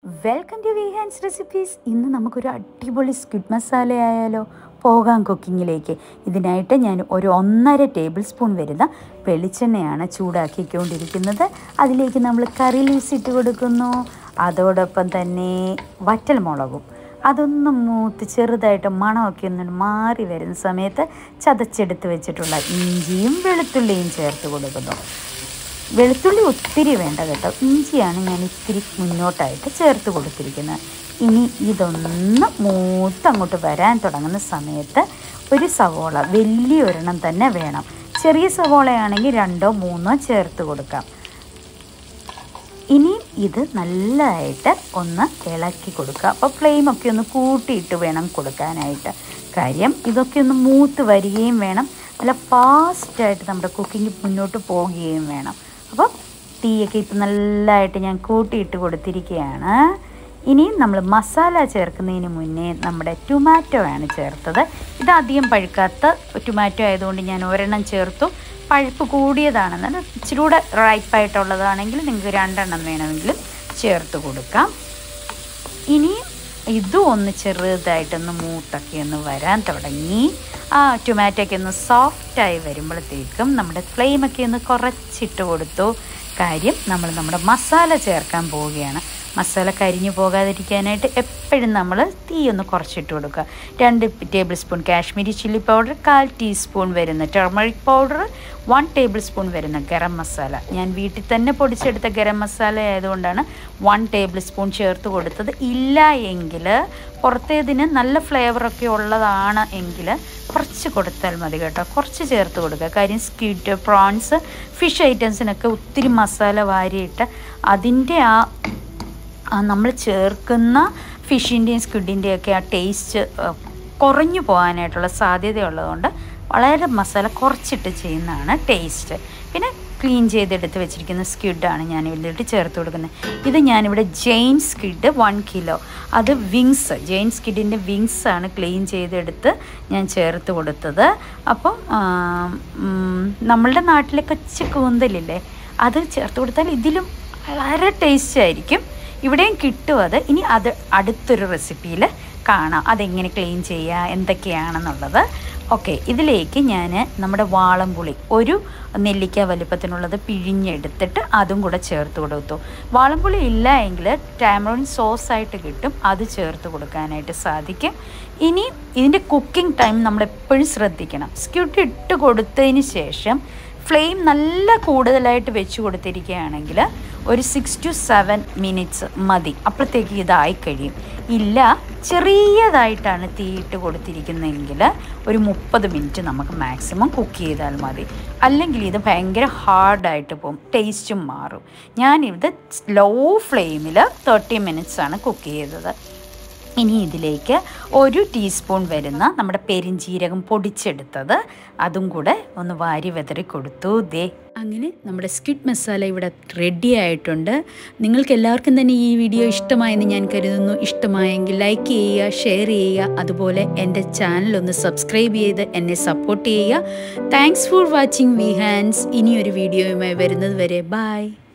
welcome to V hands recipes ഇന്ന് നമുക്കൊരു അടിപൊളി സ്ക്വിഡ് മസാല ആയാലോ പോകാം കുക്കിങ്ങിലേക്ക് ഇതിനായിട്ട് ഞാൻ ഒരു ഒന്നര ടേബിൾ സ്പൂൺ വരുന്ന വെളിച്ചെണ്ണയാണ് ചൂടാക്കിക്കൊണ്ടിരിക്കുന്നത് അതിലേക്ക് നമ്മൾ കറി ലീവ്സ് ഇട്ട് കൊടുക്കുന്നു അതോടൊപ്പം തന്നെ വറ്റൽ മുളകും അതൊന്ന് മൂത്ത് ചെറുതായിട്ട് മണമൊക്കെ ഒന്ന് മാറി വരുന്ന സമയത്ത് ചതച്ചെടുത്ത് വെച്ചിട്ടുള്ള ഇഞ്ചിയും വെളുത്തുള്ളിയും ചേർത്ത് കൊടുക്കുന്നു വെളുത്തുള്ളി ഒത്തിരി വേണ്ട കേട്ടോ ഇഞ്ചിയാണ് ഞാൻ ഇത്തിരി മുന്നോട്ടായിട്ട് ചേർത്ത് കൊടുത്തിരിക്കുന്നത് ഇനി ഇതൊന്ന് മൂത്ത് അങ്ങോട്ട് വരാൻ തുടങ്ങുന്ന സമയത്ത് ഒരു സവോള വലിയ ഒരെണ്ണം തന്നെ വേണം ചെറിയ സവോളയാണെങ്കിൽ രണ്ടോ മൂന്നോ ചേർത്ത് കൊടുക്കാം ഇനി ഇത് നല്ലതായിട്ട് ഒന്ന് ഇളക്കി കൊടുക്കുക അപ്പോൾ ഫ്ലെയിമൊക്കെ ഒന്ന് കൂട്ടിയിട്ട് വേണം കൊടുക്കാനായിട്ട് കാര്യം ഇതൊക്കെ ഒന്ന് മൂത്ത് വരികയും വേണം നല്ല ഫാസ്റ്റായിട്ട് നമ്മുടെ കുക്കിംഗ് മുന്നോട്ട് പോവുകയും വേണം അപ്പോൾ തീയൊക്കെ ഇപ്പം നല്ലതായിട്ട് ഞാൻ കൂട്ടിയിട്ട് കൊടുത്തിരിക്കുകയാണ് ഇനിയും നമ്മൾ മസാല ചേർക്കുന്നതിന് മുന്നേ നമ്മുടെ ടൊമാറ്റോ ആണ് ചേർത്തത് ഇത് അധികം പഴുക്കാത്ത ടൊമാറ്റോ ആയതുകൊണ്ട് ഞാൻ ഒരെണ്ണം ചേർത്തു പഴുപ്പ് കൂടിയതാണെന്ന് ഇച്ചിരി കൂടെ റൈപ്പായിട്ടുള്ളതാണെങ്കിൽ നിങ്ങൾക്ക് രണ്ടെണ്ണം വേണമെങ്കിലും ചേർത്ത് കൊടുക്കാം ഇനിയും ഇതും ഒന്ന് ചെറുതായിട്ടൊന്ന് മൂത്തൊക്കെ ഒന്ന് വരാൻ തുടങ്ങി ആ ടൊമാറ്റോയൊക്കെ ഒന്ന് സോഫ്റ്റായി വരുമ്പോഴത്തേക്കും നമ്മുടെ ഫ്ലെയിമൊക്കെ ഒന്ന് കുറച്ചിട്ട് കൊടുത്തു കാര്യം നമ്മൾ നമ്മുടെ മസാല ചേർക്കാൻ പോവുകയാണ് മസാല കരിഞ്ഞു പോകാതിരിക്കാനായിട്ട് എപ്പോഴും നമ്മൾ തീ ഒന്ന് കുറച്ചിട്ട് കൊടുക്കുക രണ്ട് tablespoon Kashmiri chilli powder കാൽ ടീസ്പൂൺ വരുന്ന turmeric powder one tablespoon വരുന്ന ഗരം മസാല ഞാൻ വീട്ടിൽ തന്നെ പൊടിച്ചെടുത്ത ഗരം മസാല ആയതുകൊണ്ടാണ് വൺ ടേബിൾ സ്പൂൺ ചേർത്ത് കൊടുത്തത് ഇല്ല എങ്കിൽ പുറത്തേതിന് നല്ല ഫ്ലേവറൊക്കെ ഉള്ളതാണ് എങ്കിൽ കുറച്ച് കൊടുത്താൽ മതി കേട്ടോ കുറച്ച് ചേർത്ത് കൊടുക്കുക കാര്യം സ്ക്വിഡ് പ്രോൺസ് ഫിഷ് ഐറ്റംസിനൊക്കെ ഒത്തിരി മസാല വാരിയിട്ട് അതിൻ്റെ ആ നമ്മൾ ചേർക്കുന്ന ഫിഷിൻ്റെയും സ്ക്വിഡിൻ്റെയും ഒക്കെ ആ ടേസ്റ്റ് കുറഞ്ഞു പോകാനായിട്ടുള്ള സാധ്യതയുള്ളതുകൊണ്ട് വളരെ മസാല കുറച്ചിട്ട് ചെയ്യുന്നതാണ് ടേസ്റ്റ് പിന്നെ ക്ലീൻ ചെയ്തെടുത്ത് വെച്ചിരിക്കുന്ന സ്ക്വിഡാണ് ഞാൻ ഇതിലിട്ട് ചേർത്ത് കൊടുക്കുന്നത് ഇത് ഞാനിവിടെ ജെയിൻ സ്ക്വിഡ് വൺ കിലോ അത് വിങ്സ് ജെയിൻ സ്കിഡിൻ്റെ വിങ്സ് ആണ് ക്ലീൻ ചെയ്തെടുത്ത് ഞാൻ ചേർത്ത് കൊടുത്തത് അപ്പോൾ നമ്മളുടെ നാട്ടിലെ കൊച്ചു കൂന്തലില്ലേ അത് ചേർത്ത് കൊടുത്താൽ ഇതിലും വളരെ ടേസ്റ്റ് ആയിരിക്കും ഇവിടെയും കിട്ടും അത് ഇനി അത് അടുത്തൊരു റെസിപ്പിയിൽ കാണാം അതെങ്ങനെ ക്ലീൻ ചെയ്യുക എന്തൊക്കെയാണെന്നുള്ളത് ഓക്കെ ഇതിലേക്ക് ഞാൻ നമ്മുടെ വാളംപുളി ഒരു നെല്ലിക്ക വലിപ്പത്തിനുള്ളത് പിഴിഞ്ഞെടുത്തിട്ട് അതും കൂടെ ചേർത്ത് കൊടുത്തു വാളംപുളി ഇല്ല എങ്കിൽ ടാമറിൻ സോസായിട്ട് കിട്ടും അത് ചേർത്ത് കൊടുക്കാനായിട്ട് സാധിക്കും ഇനി ഇതിൻ്റെ കുക്കിംഗ് ടൈം നമ്മൾ എപ്പോഴും ശ്രദ്ധിക്കണം സ്ക്യൂട്ട് ഇട്ട് കൊടുത്തതിന് ശേഷം ഫ്ലെയിം നല്ല കൂടുതലായിട്ട് വെച്ച് കൊടുത്തിരിക്കുകയാണെങ്കിൽ ഒരു സിക്സ് ടു സെവൻ മിനിറ്റ്സ് മതി അപ്പോഴത്തേക്ക് ഇതായി കഴിയും ഇല്ല ചെറിയതായിട്ടാണ് തീയിട്ട് കൊടുത്തിരിക്കുന്നതെങ്കിൽ ഒരു മുപ്പത് മിനിറ്റ് നമുക്ക് മാക്സിമം കുക്ക് ചെയ്താൽ മതി അല്ലെങ്കിൽ ഇത് ഭയങ്കര ഹാർഡായിട്ട് പോകും ടേസ്റ്റും മാറും ഞാനിത് ലോ ഫ്ലെയിമിൽ തേർട്ടി മിനിറ്റ്സ് ആണ് കുക്ക് ചെയ്തത് ഇനി ഇതിലേക്ക് ഒരു ടീസ്പൂൺ വരുന്ന നമ്മുടെ പെരിഞ്ചീരകം പൊടിച്ചെടുത്തത് അതും കൂടെ ഒന്ന് വാരി വെതറി കൊടുത്തു ദേ അങ്ങനെ നമ്മുടെ സ്ക്വിഡ് മസാല ഇവിടെ റെഡി ആയിട്ടുണ്ട് നിങ്ങൾക്ക് എല്ലാവർക്കും തന്നെ ഈ വീഡിയോ ഇഷ്ടമായെന്ന് ഞാൻ കരുതുന്നു ഇഷ്ടമായെങ്കിൽ ലൈക്ക് ചെയ്യുക ഷെയർ ചെയ്യുക അതുപോലെ എൻ്റെ ചാനൽ ഒന്ന് സബ്സ്ക്രൈബ് ചെയ്ത് എന്നെ സപ്പോർട്ട് ചെയ്യുക thanks for watching V hands ഇനിയൊരു വീഡിയോയുമായി വരുന്നത് വരെ ബായ്